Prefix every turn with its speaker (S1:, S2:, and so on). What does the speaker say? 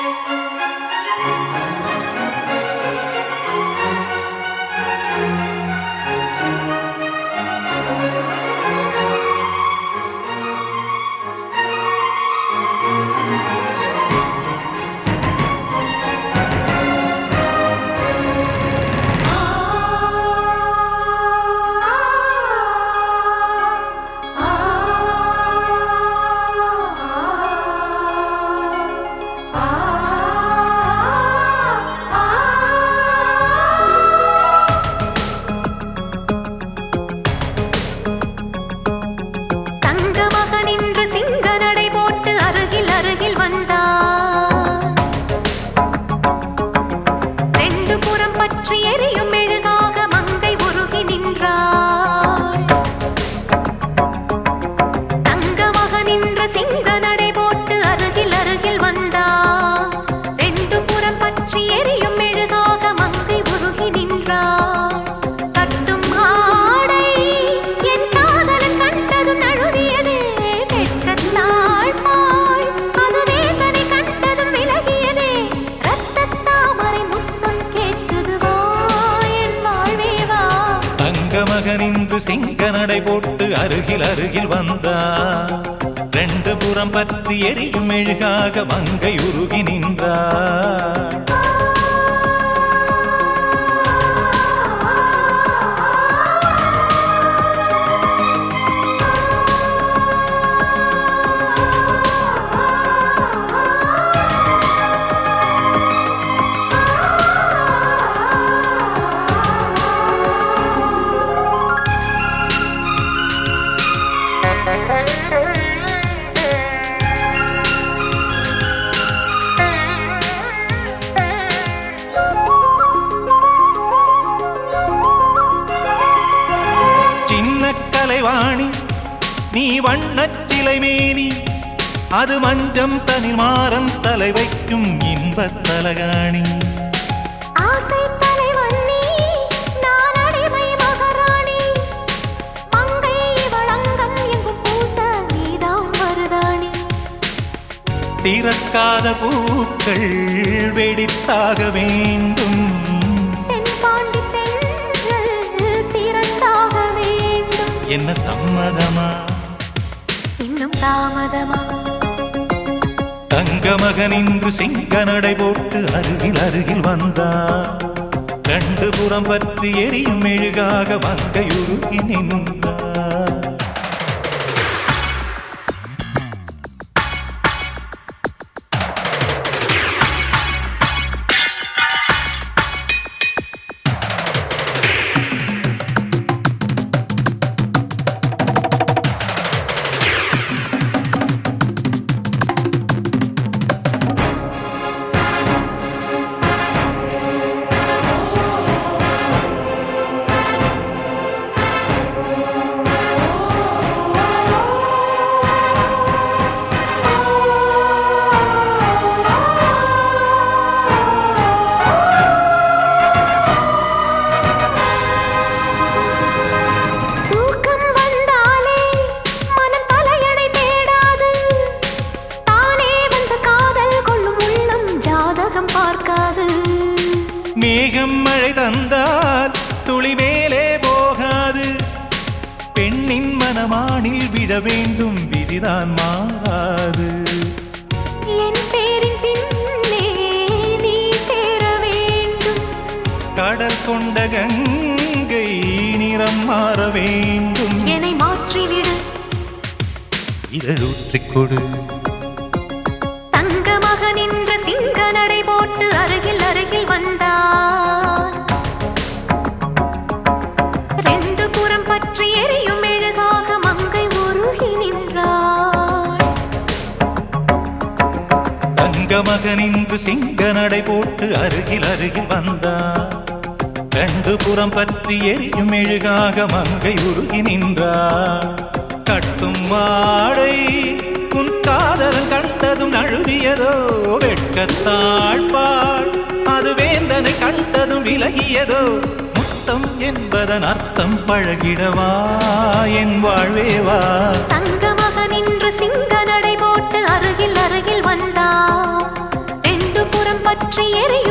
S1: தங்க மகன் இன்று சிங்க நடை போட்டு அருகில் அருகில் வந்தான் ரெண்டு புறம் பற்றி எரியும் மெழுகாக மங்கை உருகி நின்றாள் தங்க மகன் இன்று சிங்க நடை போட்டு அருகில் அருகில் வந்தான் ரெண்டு புறம் பற்றி எரியும் மெழுகாக மங்கை உருகி நின்றாள் கட்டும் ஆடை என் காதலன் கண்டதும் நழுவியதே வெட்கத்தாள் பாள் அது வேதனை கண்டதும் விலகியதே ரத்தத் தாமரை முத்தம் கேட்குது வா என் வாழ்வே வா
S2: தங்க மகனின்று சிங்க நடை போட்டு அருகில் அருகில் வந்தா ரெண்டு புறம் பற்றி எரியும் மெழுகாக மங்கை உருகி நின்றார் சின்ன கலைவாணி நீ வண்ணச் சிலை மேனி அது மஞ்சம் தனில் மாறன் தலை வைக்கும் இன்பத் தலகாணி
S1: ஆசை தலைவன் நீ நான் அடிமை மகாராணி மங்கை இவள் அங்கம் எங்கும் பூச நீதான் மருதாணி
S2: திறக்காத பூக்கள் வெடித்தாக வேண்டும்
S1: தென்பாண்டி தென்றல் திறந்தாக வேண்டும்
S2: என்ன சம்மதமா
S1: இன்னும் தாமதமா
S2: தங்க மகனின்று சிங்க நடை போட்டு அருகில் அருகில் வந்தா ரெண்டு புறம் பற்றி எரியும் மெழுகாக மங்கையுருகி நின்றார்
S1: தூக்கம் வந்தாலே மனம் தலையணை தேடாது தானே வந்த காதல் கொள்ளும் உள்ளம் ஜாதகம் பார்க்காது
S2: மேகம் மழை தந்தால் துளி மேலே போகாது பெண்ணின் மனமானில் விட வேண்டும் விதிதான் மாறாது
S1: என் பேரின் பின்னே நீ சேர வேண்டும்
S2: கடல் கொண்ட கங்கை நிறம் மாற வேண்டும்
S1: என்னை மாற்றிவிடு
S2: இதழூற்றிக் கொடு
S1: தங்க மகன் இன்று சிங்க நடை போட்டு அருகில் அருகில் வந்தான் ரெண்டு புறம் பற்றி எரியும் மெழுகாக மங்கை உருகி நின்றாள்
S2: தங்க மகனின்று சிங்க நடை போட்டு அருகில் அருகில் வந்தா ரெண்டு புறம் பற்றி எரியும் மெழுகாக மங்கை உருகி நின்றார் கட்டும் வாடை உன் காதலன் கண்டதும் நழுவியதோ வெட்கத்தாழ்பாள் அது வேந்தனை கண்டதும் விலகியதோ முத்தம் என்பதன் அர்த்தம் பழகிடவா என் வாழ்வேவா
S1: தங்க மகன் இன்று சிங்க நடை போட்டு அருகில் அருகில் வந்தான் ரெண்டு பற்றி எரியும்